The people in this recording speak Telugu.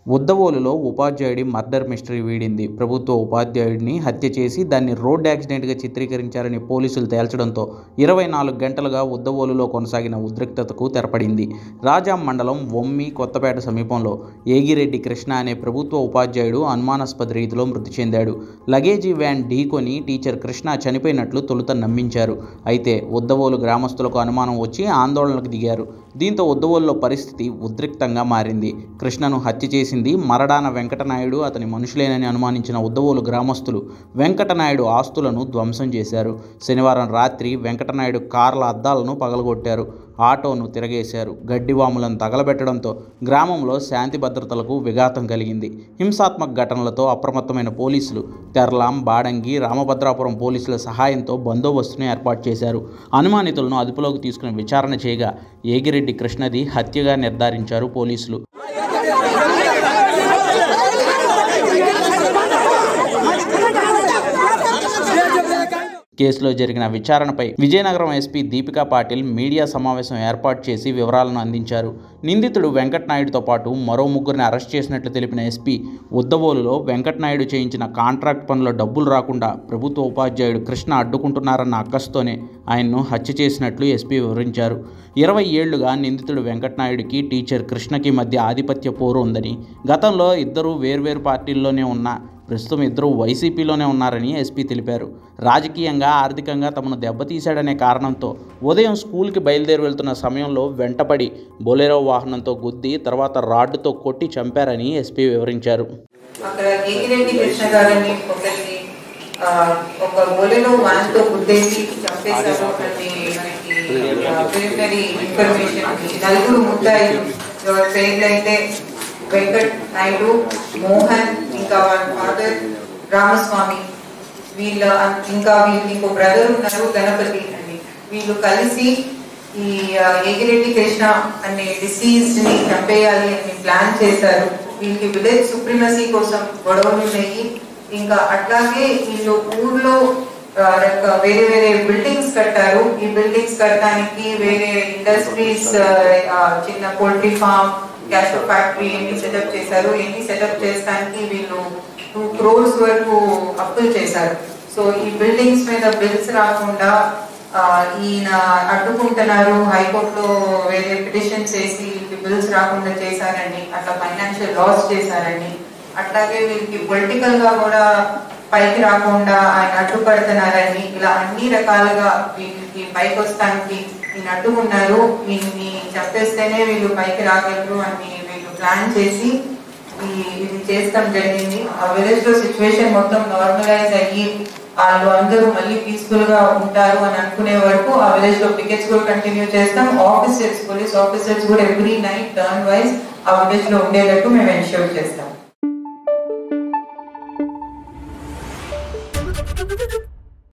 ఉద్దవోలులో ఉపాధ్యాయుడి మర్డర్ మిస్టరీ వీడింది ప్రభుత్వ ఉపాధ్యాయుడిని హత్య చేసి దాన్ని రోడ్ యాక్సిడెంట్గా చిత్రీకరించారని పోలీసులు తేల్చడంతో ఇరవై నాలుగు గంటలుగా ఉద్దవోలులో కొనసాగిన ఉద్రిక్తతకు తెరపడింది రాజాం మండలం వమ్మి కొత్తపేట సమీపంలో ఏగిరెడ్డి కృష్ణ అనే ప్రభుత్వ ఉపాధ్యాయుడు అనుమానాస్పద రీతిలో మృతి చెందాడు లగేజీ వ్యాన్ ఢీకొని టీచర్ కృష్ణ చనిపోయినట్లు తొలుత నమ్మించారు అయితే ఉద్దవోలు గ్రామస్తులకు అనుమానం వచ్చి ఆందోళనకు దిగారు దీంతో ఉద్దవోలులో పరిస్థితి ఉద్రిక్తంగా మారింది కృష్ణను హత్య చేసింది మరడాన వెంకటనాయుడు అతని మనుషులేనని అనుమానించిన ఉద్దవోలు గ్రామస్తులు వెంకటనాయుడు ఆస్తులను ధ్వంసం చేశారు శనివారం రాత్రి వెంకటనాయుడు కార్ల అద్దాలను పగలగొట్టారు ఆటోను తిరగేశారు గడ్డివాములను తగలబెట్టడంతో గ్రామంలో శాంతి భద్రతలకు విఘాతం కలిగింది హింసాత్మక ఘటనలతో అప్రమత్తమైన పోలీసులు తెర్లాం బాడంగి రామభద్రాపురం పోలీసుల సహాయంతో బందోబస్తును ఏర్పాటు చేశారు అనుమానితులను అదుపులోకి తీసుకుని విచారణ చేయగా ఏగిరెడ్డి కృష్ణది హత్యగా నిర్ధారించారు పోలీసులు కేసులో జరిగిన విచారణపై విజయనగరం ఎస్పీ దీపికా పాటిల్ మీడియా సమావేశం ఏర్పాటు చేసి వివరాలను అందించారు నిందితుడు వెంకటనాయుడుతో పాటు మరో ముగ్గురిని అరెస్ట్ చేసినట్లు తెలిపిన ఎస్పీ ఉద్దవోలులో వెంకటనాయుడు చేయించిన కాంట్రాక్ట్ పనుల డబ్బులు రాకుండా ప్రభుత్వ ఉపాధ్యాయుడు కృష్ణ అడ్డుకుంటున్నారన్న అక్కస్తోనే ఆయన్ను హత్య చేసినట్లు ఎస్పీ వివరించారు ఇరవై ఏళ్లుగా నిందితుడు వెంకటనాయుడికి టీచర్ కృష్ణకి మధ్య ఆధిపత్య పోరు ఉందని గతంలో ఇద్దరు వేర్వేరు పార్టీల్లోనే ఉన్న ప్రస్తుతం ఇద్దరు వైసీపీలోనే ఉన్నారని ఎస్పీ తెలిపారు రాజకీయంగా ఆర్థికంగా తమను దెబ్బతీశాడనే కారణంతో ఉదయం స్కూల్కి బయలుదేరి వెళ్తున్న సమయంలో వెంటపడి బొలెరో వాహనంతో గుద్ది తర్వాత రాడ్డుతో కొట్టి చంపారని ఎస్పీ వివరించారు అక్కడ ఏగిరెడ్డి కృష్ణ గారిని ఒకరిని ఆ, ఒక బోలెలో వ్యాన్ తో గుద్దేసి చంపేశారు అని మనకి ప్రిలిమినరీ ఇన్ఫర్మేషన్ ఉంది నలుగురు ముద్దాయిలు ఎవరి పేర్లు అయితే వెంకట్ నాయుడు మోహన్ ఇంకా వాళ్ళ ఫాదర్ రామస్వామి వీళ్ళ ఇంకా వీళ్ళకి ఇంకో బ్రదర్ ఉన్నారు గణపతి అని వీళ్ళు కలిసి ఈ ఆ, ఏగిరెడ్డి కృష్ణ అనే డిసీజ్ ని చంపేయాలి అని ప్లాన్ చేశారు వీళ్ళకి విలేజ్ సుప్రీమసీ కోసం గొడవలు ఉన్నాయి ఇంకా అట్లాగే వీళ్ళు ఊర్లో ఆ, రక- వేరే వేరే బిల్డింగ్స్ కట్టారు ఈ బిల్డింగ్స్ కట్టడానికి వేరే ఇండస్ట్రీస్ చిన్న పోల్ట్రీ ఫార్మ్ క్యాషో ఫ్యాక్టరీ ఎన్ని సెటప్ చేశారు ఎన్ని సెటప్ చేయడానికి వీళ్ళు టూ క్రోర్స్ వరకు అప్పులు చేశారు సో ఈ బిల్డింగ్స్ మీద బిల్స్ రాకుండా ఆ, ఈయన అడ్డుకుంటున్నారు హైకోర్టులో వేరే పిటిషన్స్ వేసి బిల్స్ రాకుండా చేశారని అట్లా ఫైనాన్షియల్ లాస్ చేశారని అట్లాగే వీళ్ళకి పొలిటికల్ గా కూడా పైకి రాకుండా ఆయన అడ్డుపడుతున్నారని ఇలా అన్ని రకాలుగా వీళ్ళకి పైకి వస్తానికి ఈయన అడ్డుకున్నారు వీళ్ళని చంపేస్తేనే వీళ్ళు పైకి రాగలరు అని వీళ్ళు ప్లాన్ చేసి ఈ ఇది చేస్తాం జరిగింది ఆ విలేజ్ లో సిచ్యువేషన్ మొత్తం నార్మలైజ్ అయ్యి వాళ్ళు అందరూ మళ్ళీ పీస్ఫుల్ గా ఉంటారు అని అనుకునే వరకు ఆ విలేజ్ లో పికెట్స్ కూడా కంటిన్యూ చేస్తాం ఆఫీసర్స్ పోలీస్ ఆఫీసర్స్ కూడా ఎవ్రీ నైట్ టర్న్ వైజ్ ఆ విలేజ్ లో ఉండేటట్టు మేము ఎన్ష్యూర్ చేస్తాం